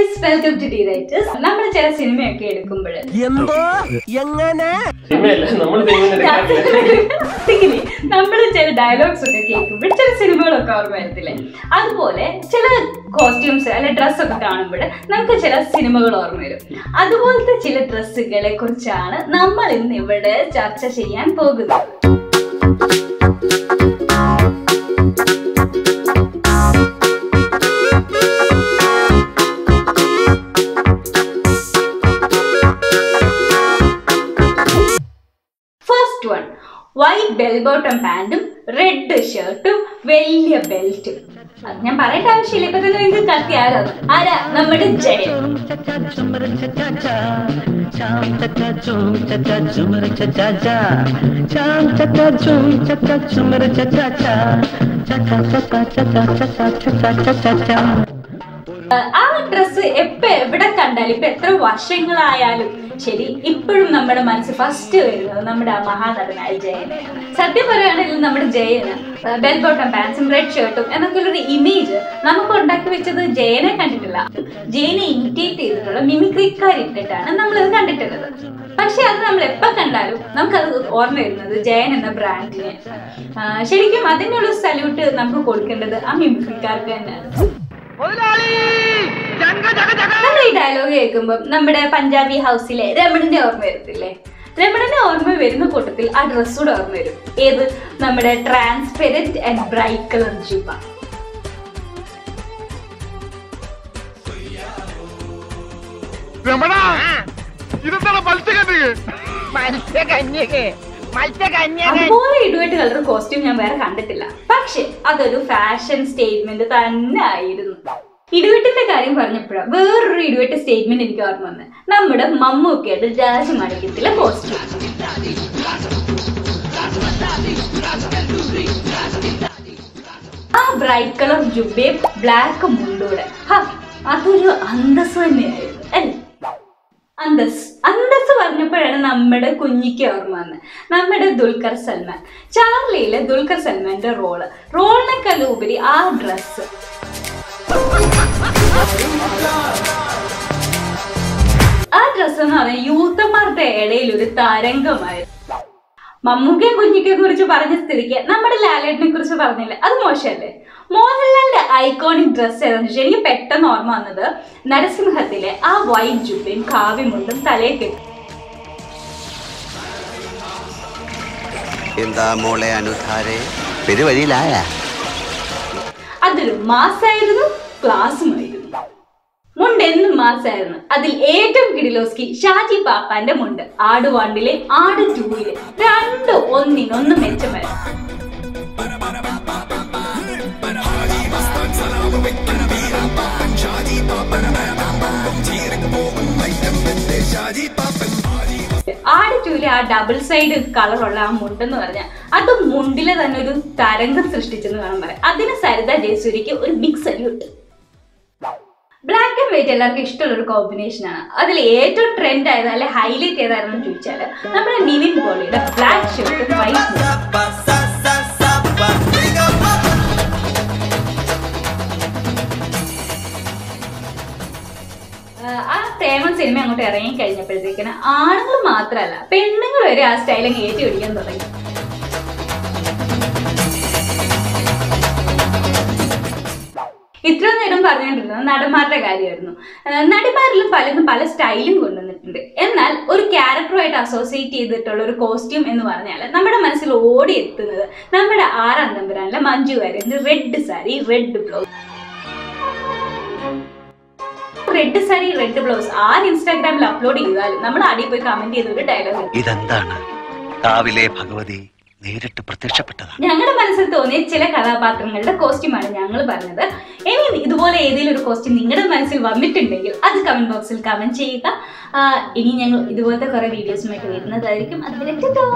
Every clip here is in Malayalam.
Guys welcome to the writers നമ്മൾ ചില സിനിമയൊക്കെ എടുക്കുമ്പോൾ എന്തോ എങ്ങനെ സിനിമയല്ല നമ്മൾ നമ്മൾ ചില ഡയലോഗ്സ് ഒക്കെ കേൾക്കുമ്പോൾ ചില സിനിമകളൊക്കെ ഓർമ്മ വരത്തില്ലേ അതുപോലെ ചില കോസ്റ്റ്യൂംസ് അല്ലെ ഡ്രസ്സൊക്കെ കാണുമ്പോൾ നമുക്ക് ചില സിനിമകൾ ഓർമ്മ വരും അതുപോലത്തെ ചില ഡ്രസ്സുകളെ കുറിച്ചാണ് നമ്മൾ ഇന്ന് ഇവിടെ ചർച്ച ചെയ്യാൻ പോകുന്നത് first one white bell bottom പാൻറ്റും റെഡ് ഷർട്ടും വലിയ ബെൽറ്റും അത് ഞാൻ പറയേണ്ട ആവശ്യമില്ല ഇപ്പൊ തന്നെ നിങ്ങൾക്ക് കത്തി ആരാണ് ആരാ നമ്മുടെ ജയൻ ആഹ് ആ ഡ്രസ്സ് എപ്പോ എവിടെ കണ്ടാലും ഇപ്പൊ എത്ര വർഷങ്ങളായാലും ശരി ഇപ്പോഴും നമ്മുടെ മനസ്സിൽ ഫസ്റ്റ് വരുന്നത് നമ്മുടെ ആ മഹാനടനായ ജയന് സത്യം പറയുകയാണെങ്കിൽ നമ്മുടെ ജയന് ബെൽ ബോട്ടം പാൻസും റെഡ് ഷർട്ടും എന്നൊക്കെ ഒരു ഇമേജ് നമുക്ക് ഉണ്ടാക്കി വെച്ചത് ജയനെ കണ്ടിട്ടില്ല ജയനെ ഇമിറ്റേറ്റ് ചെയ്തിട്ടുള്ള മിമിക്രിക്കാർ ഇട്ടിട്ടാണ് നമ്മളത് കണ്ടിട്ടുള്ളത് പക്ഷെ അത് നമ്മൾ എപ്പോ കണ്ടാലും നമുക്കത് ഓർമ്മ വരുന്നത് ജയൻ എന്ന ബ്രാൻഡിനെ ആഹ് ശരിക്കും അതിനുള്ള സല്യൂട്ട് നമുക്ക് കൊടുക്കേണ്ടത് ആ മിമിക്രിക്കാർക്ക് തന്നെയാണ് നമ്മൾ ഈ ഡയലോഗ് കേൾക്കുമ്പോൾ നമ്മുടെ പഞ്ചാബി ഹൗസിലെ രമണിന്റെ ഓർമ്മ വരത്തില്ലേ രമണിന്റെ ഓർമ്മ വരുന്ന കൂട്ടത്തിൽ ആ ഡ്രസ് കൂടെ ഓർമ്മ വരും ഏത് നമ്മുടെ ട്രാൻസ്പെരന്റ് ആൻഡ് ബ്രൈറ്റ് കളർ ജുബ രമണ ഇതെന്താണ് മത്സ്യകന്യക മത്സ്യകന്യകെ മത്സ്യകന്യകൻ അതുപോലെ ഇടുവെട്ട് കളർ കോസ്റ്റ്യൂം ഞാൻ വേറെ കണ്ടിട്ടില്ല പക്ഷെ അതൊരു ഫാഷൻ സ്റ്റേറ്റ്മെന്റ് തന്നെ ആയിരുന്നു ഇടിവെട്ടിന്റെ കാര്യം പറഞ്ഞപ്പോഴാണ് വേറൊരു ഇടിവെട്ട് സ്റ്റേറ്റ്മെന്റ് എനിക്ക് ഓർമ്മ വന്നത് നമ്മുടെ മമ്മൂക്കയുടെ രാജമാണിക്യത്തിലെ കോസ്റ്റ്യൂം ആ ബ്രൈറ്റ് കളർ ജുബയും ബ്ലാക്ക് മുണ്ടൂടെ ഹ, അതൊരു അന്തസ് തന്നെയായിരുന്നു അല്ലേ അന്തസ് അന്തസ് പറഞ്ഞപ്പോഴാണ് നമ്മുടെ കുഞ്ഞിക്ക് ഓർമ്മ വന്നത് നമ്മുടെ ദുൽഖർ സൽമാൻ ചാർലിയിലെ ദുൽഖർ സൽമാന്റെ റോള് റോളിനേക്കാൾ ഉപരി ആ ഡ്രസ്സ് ആ ഡ്രസ്സ് എന്ന് പറഞ്ഞാൽ യൂത്തന്മാരുടെ ഇടയിൽ ഒരു തരംഗമായിരുന്നു മമ്മൂക്കയെ കുഞ്ഞിക്കെ കുറിച്ച് പറഞ്ഞ സ്ഥിതിക്ക് നമ്മുടെ ലാലേട്ടിനെ കുറിച്ച് പറഞ്ഞില്ല അത് മോശമല്ലേ മോഹൻലാലിന്റെ ഐക്കോണിക് ഡ്രസ് ഏതാണെന്ന് വെച്ചാൽ എനിക്ക് പെട്ടെന്ന് ഓർമ്മ വന്നത് നരസിംഹത്തിലെ ആ വൈറ്റ് ജുബയും കാവ്യമുണ്ടും തലയിൽ കെട്ടി എന്താ മോളെ അനുധാരെ പെരുവഴിയിലായ അതൊരു മാസായിരുന്നു ക്ലാസ്സുമായിരുന്നു മുണ്ട് എന്നും മാസായിരുന്നു അതിൽ ഏറ്റവും കിടിലോസ്കി ഷാജി പാപ്പാന്റെ മുണ്ട് ആട് വണ്ടിലെ ആട് ടൂവിലെ രണ്ട് ഒന്നിനൊന്ന് മെച്ചമായിരുന്നു ആട് ടൂവിലെ ആ ഡബിൾ സൈഡ് കളറുള്ള ആ മുണ്ടെന്ന് പറഞ്ഞാൽ അത് മുണ്ടിലെ തന്നെ ഒരു തരംഗം സൃഷ്ടിച്ചെന്ന് വേണം പറയാം അതിന് സരിത ജയസൂര്യക്ക് ഒരു big salute black and white എല്ലാവർക്കും ഇഷ്ടമുള്ള ഒരു കോമ്പിനേഷൻ ആണ് അതിൽ ഏറ്റവും ട്രെൻഡ് ആയത് അല്ലെ ഹൈലൈറ്റ് ചെയ്തായിരുന്നു ചോദിച്ചാൽ നമ്മുടെ നിവിൻ പോളിയുടെ ബ്ലാക്ക് ഷർട്ടും വൈറ്റ് ആ പ്രേമം സിനിമ അങ്ങോട്ട് ഇറങ്ങി കഴിഞ്ഞപ്പോഴത്തേക്കിന് ആണുങ്ങൾ മാത്രമല്ല പെണ്ണുങ്ങൾ വരെ ആ സ്റ്റൈൽ അങ്ങ് ഏറ്റി പിടിക്കാൻ തുടങ്ങി ഇത്ര നേരം പറഞ്ഞുകൊണ്ടിരുന്നത് നടന്മാരുടെ കാര്യമായിരുന്നു ആഹ് നടിമാരിലും പലരും പല സ്റ്റൈലും കൊണ്ടുവന്നിട്ടുണ്ട് എന്നാൽ ഒരു ക്യാരക്ടറുമായിട്ട് അസോസിയേറ്റ് ചെയ്തിട്ടുള്ള ഒരു കോസ്റ്റ്യൂം എന്ന് പറഞ്ഞാൽ നമ്മുടെ മനസ്സിൽ ഓടിയെത്തുന്നത് നമ്മുടെ ആറാം തമ്പുരാനിലെ മഞ്ജു വാര്യന്റെ red sari red blouse red sari red blouse ആര് ഇൻസ്റ്റാഗ്രാമിൽ അപ്ലോഡ് ചെയ്താലും നമ്മൾ അടിയിൽ പോയി കമന്റ് ചെയ്ത ഒരു ഡയലോഗ് ഇതെന്താണ് കാവിലെ ഭഗവതി നേരിട്ട് പ്രത്യക്ഷപ്പെട്ടതാണ് ഞങ്ങളുടെ മനസ്സിൽ തോന്നിയ ചില കഥാപാത്രങ്ങളുടെ കോസ്റ്റ്യൂമാണ് ഞങ്ങൾ പറഞ്ഞത് ഇനി ഇതുപോലെ ഏതെങ്കിലും ഒരു കോസ്റ്റ്യൂം നിങ്ങളുടെ മനസ്സിൽ വന്നിട്ടുണ്ടെങ്കിൽ അത് കമന്റ് ബോക്സിൽ കമന്റ് ചെയ്യുക ആ, ഇനി ഞങ്ങൾ ഇതുപോലത്തെ കുറെ വീഡിയോസുമായിട്ട് വരുന്നതായിരിക്കും അതുവരെ ടാറ്റാ.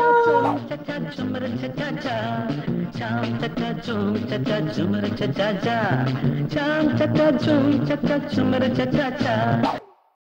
ചുമര ചാച്ച